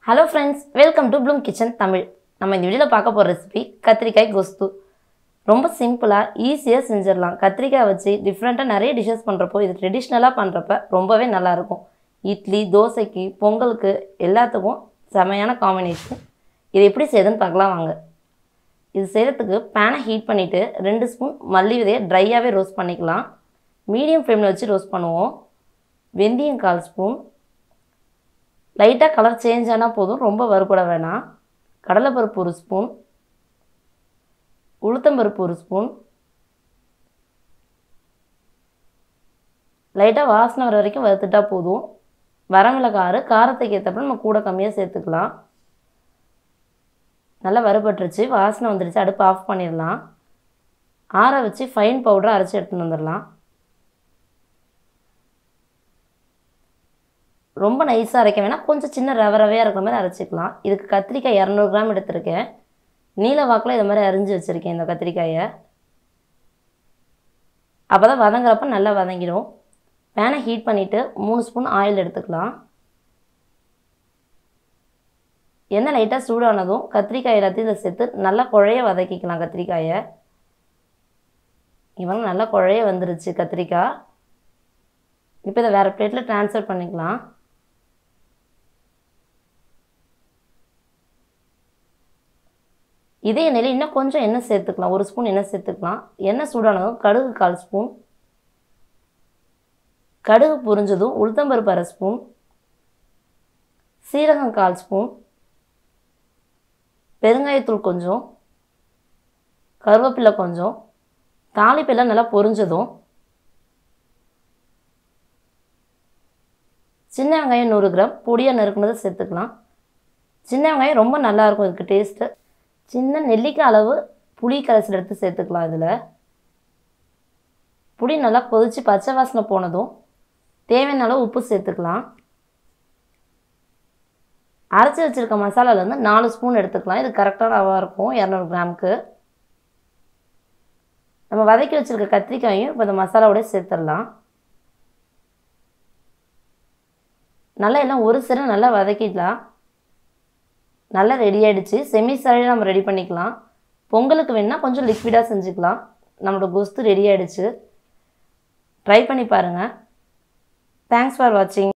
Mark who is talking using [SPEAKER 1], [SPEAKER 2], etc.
[SPEAKER 1] hello friends welcome to bloom kitchen Tamil நம்ம இந்த வீடியோவில் பார்க்க போகிற ரெசிபி கத்திரிக்காய் கொஸ்து ரொம்ப சிம்பிளாக ஈஸியாக செஞ்சிடலாம் கத்திரிக்காய் வச்சு டிஃப்ரெண்ட்டாக நிறைய டிஷ்ஷஸ் பண்ணுறப்போ இது ட்ரெடிஷ்னலாக பண்ணுறப்ப ரொம்பவே நல்லாயிருக்கும் இட்லி தோசைக்கு பொங்கலுக்கு எல்லாத்துக்கும் செமையான காம்பினேஷன் இது எப்படி செய்யுதுன்னு பார்க்கலாம் வாங்க இது செய்கிறதுக்கு பேனை ஹீட் பண்ணிவிட்டு ரெண்டு ஸ்பூன் மல்லி விதையை ட்ரையாகவே ரோஸ்ட் பண்ணிக்கலாம் மீடியம் ஃப்ளேமில் வச்சு ரோஸ்ட் பண்ணுவோம் வெந்தயம் கால் ஸ்பூன் லைட்டாக கலர் சேஞ்ச் ஆனால் போதும் ரொம்ப வறுபட வேணாம் கடலைப்பருப்பு ஒரு ஸ்பூன் உளுத்தம்பருப்பு ஒரு ஸ்பூன் லைட்டாக வாசனை வர வரைக்கும் வறுத்துட்டா போதும் வரமிளகாறு காரத்துக்கு ஏற்றப்ப நம்ம கூட கம்மியாக சேர்த்துக்கலாம் நல்லா வறுபட்டுருச்சு வாசனை வந்துடுச்சு அடுப்பு ஆஃப் பண்ணிடலாம் ஆற வச்சு ஃபைன் பவுடரை அரைச்சி எடுத்துன்னு வந்துடலாம் ரொம்ப நைஸாக அரைக்க வேணாம் கொஞ்சம் சின்ன ரவை ரவையாக இருக்கிற மாதிரி அரைச்சிக்கலாம் இதுக்கு கத்திரிக்காய் இரநூறு கிராம் எடுத்திருக்கேன் நீல வாக்கில் இது மாதிரி அரிஞ்சு வச்சுருக்கேன் இந்த கத்திரிக்காயை அப்போ தான் வதங்குறப்ப நல்லா வதங்கிடும் பேனை ஹீட் பண்ணிவிட்டு மூணு ஸ்பூன் ஆயில் எடுத்துக்கலாம் எண்ணெய் லைட்டாக சூடானதும் கத்திரிக்காய் எல்லாத்தையும் இதில் சேர்த்து நல்லா குழைய வதக்கிக்கலாம் கத்திரிக்காயை இவங்க நல்லா குழைய வந்துருச்சு கத்திரிக்காய் இப்போ இதை வேறு பிளேட்டில் ட்ரான்ஸ்ஃபர் பண்ணிக்கலாம் இதே எண்ணெயில் இன்னும் கொஞ்சம் எண்ணெய் சேர்த்துக்கலாம் ஒரு ஸ்பூன் எண்ணெய் சேர்த்துக்கலாம் எண்ணெய் சூடானதும் கடுகு கால் ஸ்பூன் கடுகு பொரிஞ்சதும் உளுத்தம்பருப்பு அரை ஸ்பூன் சீரகம் கால் ஸ்பூன் பெருங்காயத்தூள் கொஞ்சம் கருவேப்பிலை கொஞ்சம் தாளிப்பெல்லாம் நல்லா பொரிஞ்சதும் சின்ன வெங்காயம் நூறு கிராம் பொடியாக நறுக்குனதை சேர்த்துக்கலாம் சின்ன வெங்காயம் ரொம்ப நல்லாயிருக்கும் இதுக்கு டேஸ்ட்டு சின்ன நெல்லிக்காய் அளவு புளி கரைசல் எடுத்து சேர்த்துக்கலாம் இதில் புளி நல்லா கொதித்து பச்சை வாசனை போனதும் தேவையான அளவு உப்பு சேர்த்துக்கலாம் அரைச்சி வச்சுருக்க மசாலாலேருந்து நாலு ஸ்பூன் எடுத்துக்கலாம் இது கரெக்டான அளவாக இருக்கும் இரநூறு கிராமுக்கு நம்ம வதக்கி வச்சுருக்க கத்திரிக்காயும் இப்போ இந்த மசாலாவோட சேர்த்துடலாம் நல்லா எல்லாம் ஒரு சிறு நல்லா வதக்கிடலாம் நல்லா ரெடி ஆகிடுச்சு செமி சாலையில் நம்ம ரெடி பண்ணிக்கலாம் பொங்கலுக்கு வேணால் கொஞ்சம் லிக்விடாக செஞ்சுக்கலாம் நம்மளோட கொஸ்து ரெடி ஆகிடுச்சு ட்ரை பண்ணி பாருங்கள் தேங்க்ஸ் ஃபார் வாட்சிங்